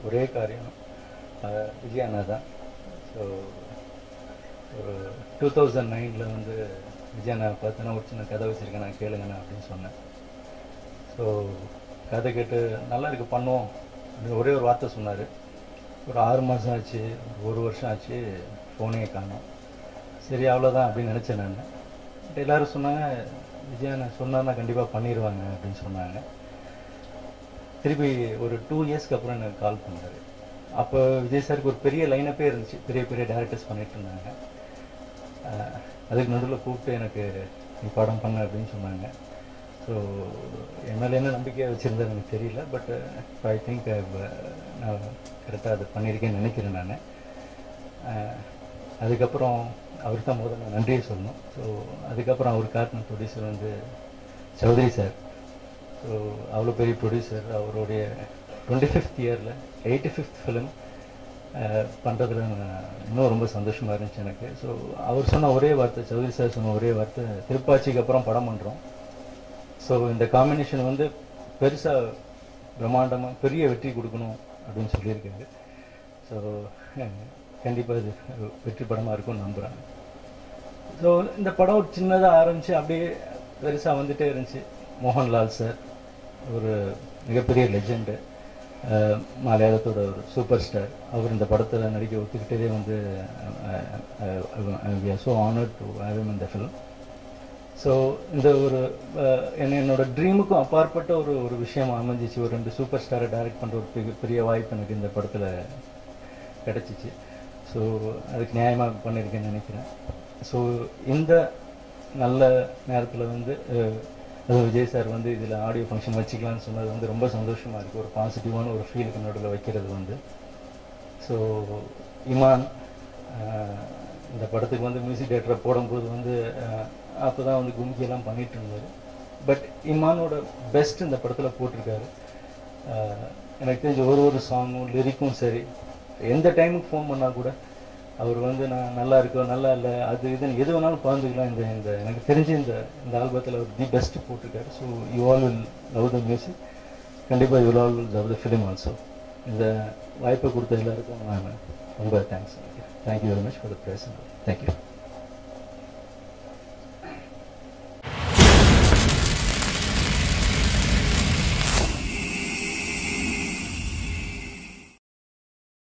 ஒரே காரியம் அஹ், விஜய் அண்ணா தான் ஸோ ஒரு டூ தௌசண்ட் நைனில் வந்து விஜய் அண்ணா பார்த்தோன்னா ஒரு சின்ன கதை வச்சுருக்கேன் நான் கேளுங்கண்ணா அப்படின்னு சொன்னேன் ஸோ கதை கேட்டு நல்லா இருக்கு பண்ணுவோம் அப்படின்னு ஒரே ஒரு வார்த்தை சொன்னார் ஒரு ஆறு மாதம் ஆச்சு ஒரு வருஷம் ஆச்சு ஃபோனே காணோம் சரி அவ்வளோதான் அப்படின்னு நினச்சேன் நான் பட் எல்லாரும் சொன்னாங்க விஜய் நான் சொன்னார்னா கண்டிப்பாக பண்ணிடுவாங்க அப்படின்னு சொன்னாங்க திருப்பி ஒரு டூ இயர்ஸ்க்கு அப்புறம் எனக்கு கால் பண்ணாரு அப்போ விஜய் சாருக்கு ஒரு பெரிய லைனப்பே இருந்துச்சு பெரிய பெரிய டேரக்டர்ஸ் பண்ணிட்டு இருந்தாங்க அஹ் அதுக்கு நடுவில் கூப்பிட்டு எனக்கு நீ படம் பண்ண அப்படின்னு சொன்னாங்க ஸோ என் மேலே என்ன நம்பிக்கையை வச்சுருந்தேன் எனக்கு தெரியல பட் ஐ திங்க் நான் கரெக்டாக அதை பண்ணியிருக்கேன்னு நினைக்கிறேன் நான் அதுக்கப்புறம் அவருக்கு தான் முதல்ல நன்றியை சொல்லணும் ஸோ அதுக்கப்புறம் அவர் காட்டின ப்ரொடியூசர் வந்து சௌத்ரி சார் ஸோ அவ்வளோ பெரிய ப்ரொடியூசர் அவருடைய டுவெண்ட்டி ஃபிஃப்த் இயரில் எயிட்டி ஃபிஃப்த் ஃபிலிம் பண்ணுறதுல இன்னும் ரொம்ப சந்தோஷமாக இருந்துச்சு எனக்கு ஸோ அவர் சொன்ன ஒரே வார்த்தை சௌத்ரி சார் சொன்ன ஒரே வார்த்தை திருப்பாச்சிக்கு அப்புறம் படம் பண்ணுறோம் ஸோ இந்த காம்பினேஷன் வந்து பெருசாக பிரம்மாண்டமாக பெரிய வெற்றி கொடுக்கணும் அப்படின்னு சொல்லியிருக்காரு ஸோ கண்டிப்பாக இது வெற்றி படமாக இருக்கும்னு நம்புகிறேன் ஸோ இந்த படம் ஒரு சின்னதாக ஆரம்பிச்சு அப்படியே பெருசாக வந்துட்டே இருந்துச்சு மோகன்லால் சார் ஒரு மிகப்பெரிய லெஜெண்டு மலையாளத்தோட ஒரு சூப்பர் ஸ்டார் அவர் இந்த படத்தில் நடிக்க ஒத்துக்கிட்டதே வந்து we are so honour to have him இந்த ஃபிலிம் ஸோ இந்த ஒரு அஹ், என்ன என்னோட ட்ரீமுக்கும் அப்பாற்பட்ட ஒரு ஒரு விஷயம் அமைஞ்சிச்சு ஒரு ரெண்டு சூப்பர் ஸ்டாரை டைரக்ட் பண்ணுற ஒரு பெரிய பெரிய வாய்ப்பு எனக்கு இந்த படத்தில் கிடச்சிச்சு ஸோ அதுக்கு நியாயமாக பண்ணியிருக்கேன்னு நினைக்கிறேன் ஸோ இந்த நல்ல நேரத்தில் வந்து அஹ், அதுவும் விஜய் சார் வந்து இதில் ஆடியோ ஃபங்க்ஷன் வச்சுக்கலாம்னு சொன்னது வந்து ரொம்ப சந்தோஷமாக இருக்குது ஒரு பாசிட்டிவான ஒரு ஃபீலுக்கு நடுவில் வைக்கிறது வந்து ஸோ இமான் அஹ், இந்த படத்துக்கு வந்து மியூசிக் டேரக்டரை போடும்போது வந்து அப்போ தான் வந்து கும்கியெல்லாம் பண்ணிட்டு இருந்தார் பட் இமானோட பெஸ்ட் இந்த படத்தில் போட்டிருக்காரு அஹ், எனக்கு தெரிஞ்ச ஒரு ஒரு சாங்கும் லிரிக்கும் சரி எந்த டைமுக்கு ஃபோன் பண்ணால் கூட அவர் வந்து நான் நல்லா இருக்கோம் நல்லா இல்லை அது இதுன்னு எது வேணாலும் பகிர்ந்துக்கலாம் இந்த இந்த எனக்கு தெரிஞ்சு இந்த இந்த ஆல்பத்தில் அவர் தி பெஸ்ட் போட்டிருக்காரு so you all will love the music கண்டிப்பாக you all will love the film also இந்த வாய்ப்பை கொடுத்த எல்லாருக்கும் நான் ரொம்ப thanks thank you very much for the present thank you